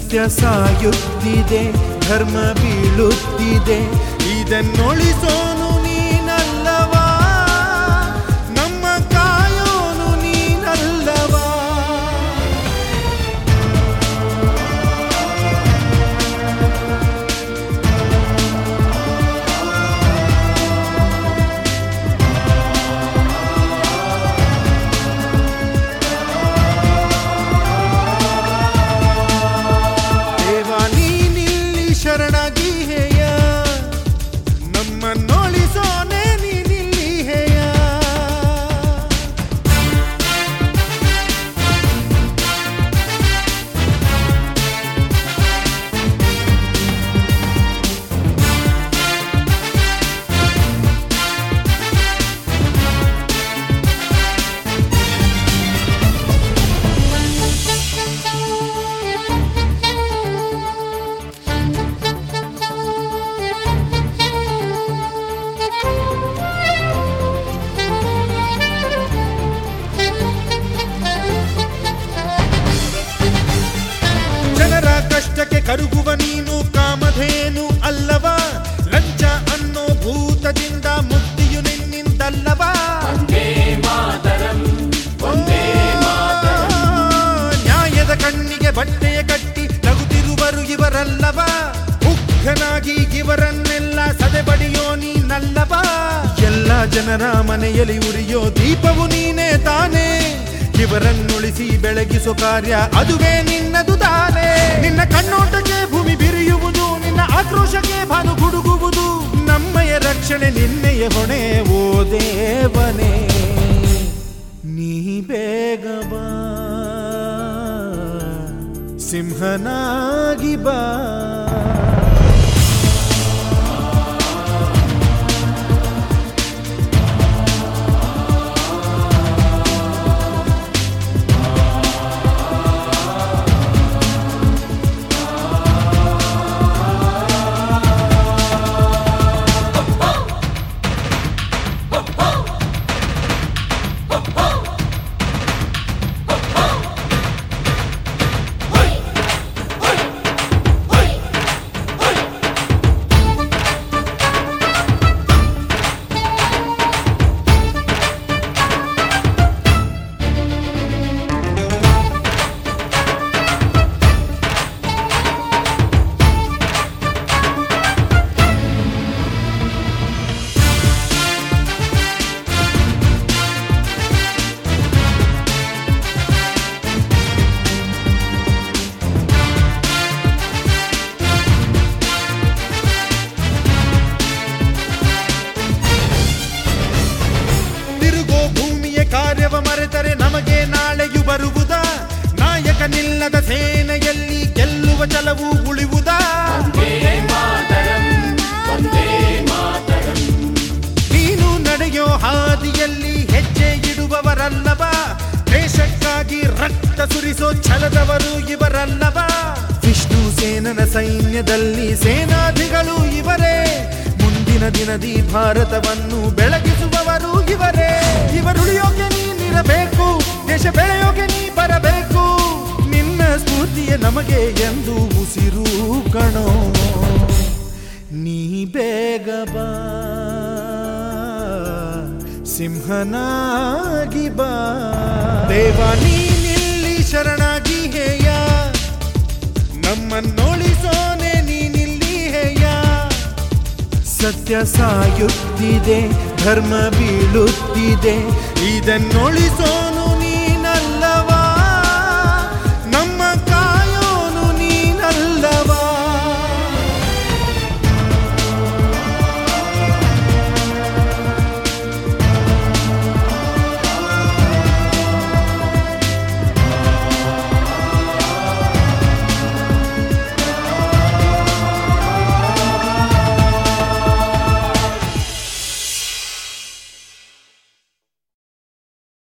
ಸತ್ಯ ಸಾಯುತ್ತಿದೆ ಧರ್ಮ ಬೀಳುತ್ತಿದೆ ಇದನ್ನೊಳಿಸೋನು ನೀನಲ್ಲವಾ ನಮ್ಮ ಕಾಯೋನು ನೀನಲ್ಲವಾ ದೇವ ನೀನಿಲ್ಲಿ ಶರಣಾಗಿ ಹೇಯ ನಮ್ಮನ್ನೊಳಿಸೋನೆ ನೀನಿಲ್ಲಿ ಹೇಯ ಜನರ ಕಷ್ಟಕ್ಕೆ ಕರುಗುವ ನೀನು ಕಾಮಧೇನು ಅಲ್ಲವಾ ಲಂಚ ಅನ್ನೋ ಭೂತದಿಂದ ಮುಕ್ತಿಯು ನಿನ್ನಿಂದಲ್ಲವಾ ಓ, ನ್ಯಾಯದ ಕಣ್ಣಿಗೆ ಬಟ್ಟೆಯ ಕಟ್ಟಿ ನಗುತ್ತಿರುವರು ಇವರಲ್ಲವಾ ಉಗ್ರನಾಗಿ ಇವರನ್ನೆಲ್ಲ ಸದೆಬಡಿಯೋ ನೀನಲ್ಲವಾ ಎಲ್ಲ ಜನರ ಮನೆಯಲ್ಲಿ ಉರಿಯೋ ದೀಪವು ನೀನೇ ತಾನೇ ಇವರನ್ನುಳಿಸಿ ಬೆಳಗಿಸೋ ಕಾರ್ಯ ಅದುವೇ ನಿನ್ನದು ತಾನೇ ನಿನ್ನ ಕಣ್ಣೋಟಕ್ಕೆ ಭೂಮಿ ಬಿರಿಯುವುದು ನಿನ್ನ ಆಕ್ರೋಶಕ್ಕೆ ಭಾನು ಗುಡುಗುವುದು ನಮ್ಮಯ ರಕ್ಷಣೆ ನಿನ್ನೆಯ ಹೊಣೆ ಓ ದೇವನೇ ನೀ ಬೇಗ ಬಾ ಸಿಂಹನಾಗಿ ಬಾ ತಿರುಗೋ ಭೂಮಿಯ ಕಾರ್ಯವ ಮರೆತರೆ ನಮಗೆ ನಾಳೆಯು ಬರುವುದಾ ನಾಯಕನಿಲ್ಲದ ಸೇನೆಯಲ್ಲಿ ಗೆಲ್ಲುವ ಛಲವು ಉಳಿವುದಾ ನೀನು ನಡೆಯೋ ಹಾದಿಯಲ್ಲಿ ಹೆಜ್ಜೆ ಇಡುವವರಲ್ಲವಾ ದೇಶಕ್ಕಾಗಿ ರಕ್ತ ಸುರಿಸೋ ಛಲದವರು ಇವರಲ್ಲವಾ ವಿಷ್ಣು ಸೇನನ ಸೈನ್ಯದಲ್ಲಿ ಸೇನಾಧಿಗಳು ಇವರೇ ಮುಂದಿನ ದಿನದಿ ಭಾರತವನ್ನು ಬೆಳಗಿಸುವವರು ಇವರೇ ಇವರುಳಿಯೋಕೆ ನೀನಿರಬೇಕು ದೇಶ ಬೆಳೆಯೋಕೆ ನೀ ಬರಬೇಕು ನಿನ್ನ ಸ್ಫೂರ್ತಿಯ ನಮಗೆ ಎಂದು ಉಸಿರು ಕಣೋ ನೀ ಬೇಗ ಬಾ ಸಿಂಹನಾಗಿ ಬಾ ದೇವ ನೀನಿಲ್ಲಿ ಶರಣಾಗಿ ಹೇಯ ನಮ್ಮನ್ನೊಳಿಸೋನೆ ನೀನಿಲ್ಲಿ ಹೇಯ ಸತ್ಯ ಸಾಯುತ್ತಿದೆ ಧರ್ಮ ಬೀಳುತ್ತಿದೆ ಇದನ್ನೊಳಿಸೋನು